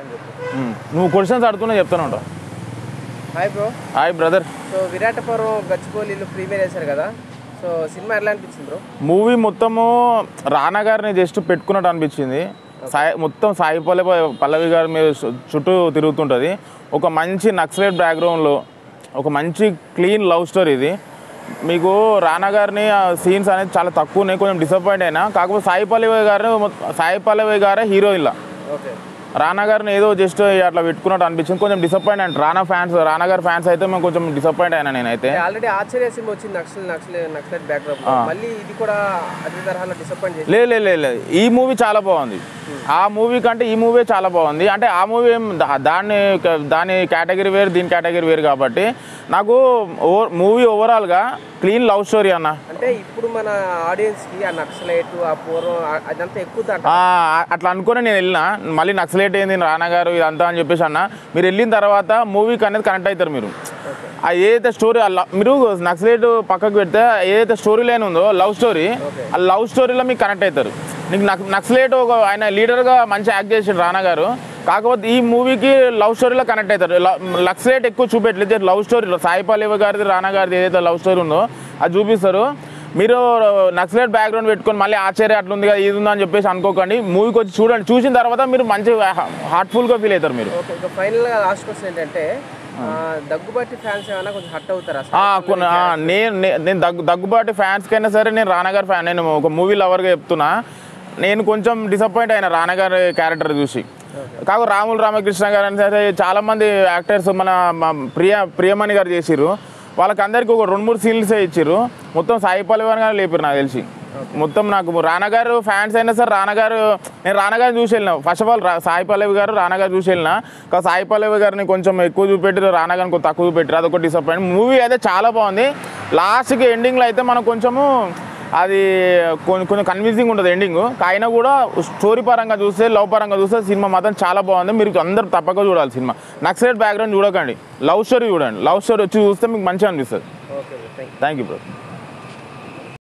అని చెప్పి ఉమ్. నువ్వు క్వశ్చన్స్ అడుగుతున్నా చెప్తాను ఉంటావు hi bro hi brother so Viratapuram గచ్చిబౌలిలో ప్రీమియర్ చేశారు కదా సో సినిమా ఎలా అనిపించింది బ్రో మూవీ మొత్తము రానా గారిని జస్ట్ పెట్టుకున్నట్టు అనిపించింది సాయి మొత్తం సాయి పల్లవి పల్లవి గారి మీద చు- చుట్టూ తిరుగుతుంటుంది ఒక మంచి నక్సలైట్ బ్యాక్గ్రౌండ్లో ఒక మంచి క్లీన్ లవ్ స్టోరీ ఇది మీకు రానా గారిని సీన్స్ అనేది చాలా తక్కువ ఉన్నాయి కొంచెం డిసప్పాయింట్ అయినా కాకపోతే సాయి పల్లవి గారు మొత్తం- సాయి పల్లవి గారే హీరోయిన్లా ఓకే రానా గారిని ఏదో జస్ట్ అట్లా పెట్టుకున్నట్టు అనిపించింది కొంచెం డిసప్పాయింట్ అండి రానా ఫ్యాన్స్ రానా గారి ఫ్యాన్స్ అయితే మేము కొంచెం డిసప్పాయింట్ అయినా నేనైతే ఆల్రెడీ ఆశ్చర్య సినిమా వచ్చింది నక్సల్ నక్సల్ నక్సలైట్ బ్యాక్గ్రౌండ్ మళ్ళీ ఇది కూడా అదే తరహాలో డిసప్పాయింట్ చేసి లేదు లేదు లేదు లేదు ఈ మూవీ చాలా బాగుంది ఆ మూవీ కంటే ఈ మూవీ చాలా బాగుంది అంటే ఆ మూవీ ఏం దా- దాన్ని దాని కేటగిరీ వేరు దీని కేటగిరీ వేరు కాబట్టి నాకు ఓవర్ మూవీ ఓవరాల్గా క్లీన్ లవ్ స్టోరీ అన్న అంటే ఇప్పుడు మన ఆడియన్స్ కి ఆ నక్సలైట్ ఆ పూర్వం ఆ- అదంతా ఎక్కువ దాంట ఆ, అట్లా అనుకుని నేను వెళ్ళిన మళ్ళీ నక్సలేట్ ఏంది రానా గారు ఇదంతా అని చెప్పేసి అన్న మీరు వెళ్ళిన తర్వాత మూవీకి అనేది కనెక్ట్ అవుతారు మీరు ఆ ఏదైతే స్టోరీ మీరు నక్సలేట్ పక్కకు పెడితే ఏదైతే స్టోరీ లైన్ ఉందో లవ్ స్టోరీ ఆ లవ్ స్టోరీలో మీకు కనెక్ట్ అవుతారు నీకు నక్ నక్సలేట్ ఒక ఆయన లీడర్గా మంచి యాక్ట్ చేసిండు రానా గారు కాకపోతే ఈ మూవీకి లవ్ స్టోరీలో కనెక్ట్ అవుతారు నక్సలేట్ ఎక్కువ చూపెట్టలేదు లవ్ స్టోరీలో సాయి పల్లవి గారిది రానా గారిది ఏదైతే లవ్ స్టోరీ ఉందో అది చూపిస్తారు మీరు నక్సలైట్ బ్యాక్గ్రౌండ్ పెట్టుకొని మళ్ళీ ఆశ్చర్య అట్లా ఉంది కదా ఇది ఉందని చెప్పేసి అనుకోకండి మూవీకి వచ్చి చూడండి చూసిన తర్వాత మీరు మంచి హార్ట్ఫుల్గా ఫీల్ అవుతారు మీరు ఓకే ఇక ఫైనల్ గా లాస్ట్ క్వశ్చన్ ఏంటంటే ఆ, దగ్గుబాటి ఫ్యాన్స్ ఏమైనా కొంచెం హట్ అవుతారా ఆ, కొన్ని ఆ, నేను నే- నేను దగ్గు దగ్గుబాటి ఫ్యాన్స్కైనా సరే నేను రానాగారి ఫ్యాన్ నేను ఒక మూవీ లవర్గా చెప్తున్నా నేను కొంచెం డిసప్పాయింట్ అయిన రానాగారి క్యారెక్టర్ చూసి కాకు రాములు రామకృష్ణ గారు అని సరే చాలామంది యాక్టర్స్ మన మా ప్రియ ప్రియమణి గారు చేసిర్రు వాళ్ళకందరికీ ఒక రెండు మూడు సీన్సే ఇచ్చిర్రు మొత్తం సాయి పల్లవి గారు లేపారు నాకు తెలిసి మొత్తం నాకు రానగారు ఫ్యాన్స్ అయినా సరే రానగారు నేను రానగారు చూసి వెళ్ళిన first of all Sai Pallavi garu రానగారు చూసి వెళ్ళిన కానీ సాయి పల్లవి గారిని కొంచెం ఎక్కువ చూపెట్టారు రానగారిని కొంచెం తక్కువ చూపెట్టారు అదొక డిసప్పాయింట్ మూవీ అయితే చాలా బాగుంది లాస్ట్కి ఎండింగ్లో అయితే మనం కొంచెము అది కొంచెం కొంచెం కన్విన్సింగ్ ఉంటుంది ఎండింగ్ అయినా కూడా స్టోరీ పరంగా చూస్తే లవ్ పరంగా చూస్తే సినిమా మాత్రం చాలా బాగుంది మీరు అందరూ తప్పక చూడాలి సినిమా నక్సలైట్ బ్యాక్గ్రౌండ్ చూడకండి లవ్ స్టోరీ చూడండి లవ్ స్టోరీ వచ్చి చూస్తే మీకు మంచిగా అనిపిస్తుంది okay thank you thank you bro